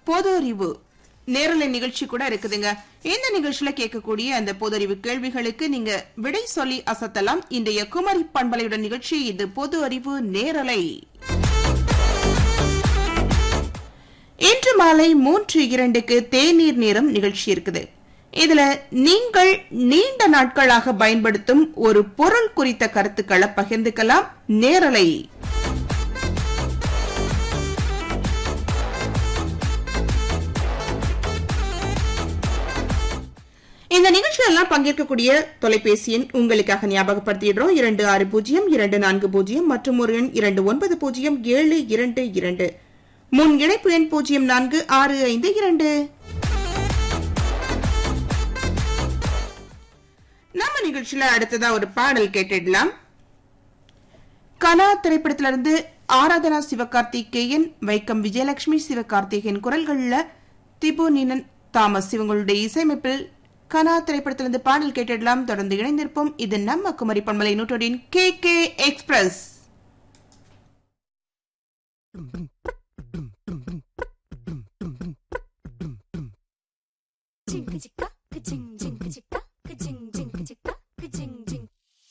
பொது அறிவு நேரலை நிகழ்ச்சி கூட இருக்குதுங்க இந்த நிகழ்ச்சியில கேட்கக்கூடிய அந்த பொது அறிவு கேள்விகளுக்கு நீங்க விடை சொல்லி அசத்தலாம் இன்றைய குமரி பண்பலையுடன் நிகழ்ச்சி இது பொது அறிவு நேரலை இன்று மாலை மூன்று இரண்டுக்கு தேநீர் நேரம் நிகழ்ச்சி இருக்குது இதுல நீங்கள் நீண்ட நாட்களாக பயன்படுத்தும் ஒரு பொருள் குறித்த கருத்துக்களை பகிர்ந்துக்கலாம் நேரலை இந்த நிகழ்ச்சியில எல்லாம் பங்கேற்கக்கூடிய தொலைபேசி எண் உங்களுக்காக ஞாபகப்படுத்திடுறோம் இரண்டு ஆறு பூஜ்ஜியம் இரண்டு நான்கு பூஜ்ஜியம் மற்றும் ஒரு எண் இரண்டு ஒன்பது பூஜ்ஜியம் ஏழு இரண்டு இரண்டு முன் இணைப்பு எண் பூஜ்ஜியம் நான்கு ஆறு ஐந்து இரண்டு நம்ம நிகழ்ச்சியில அடுத்ததா ஒரு பாடல் கேட்டுடலாம் கனா திரைப்படத்திலிருந்து ஆராதனா சிவகார்த்திகேயன் வைக்கம் விஜயலட்சுமி சிவகார்த்திகேயன் குரல்கள்ல திபு நீனன் தாமஸ் இவங்களுடைய இசையமைப்பில் கனா திரைப்படத்திலிருந்து பாடல் கேட்டிடலாம் தொடர்ந்து இணைந்திருப்போம் இது நம்ம குமரி பண்பலை நூற்றோடின் கே கே எக்ஸ்பிரஸ் 징그지까 그징징그지까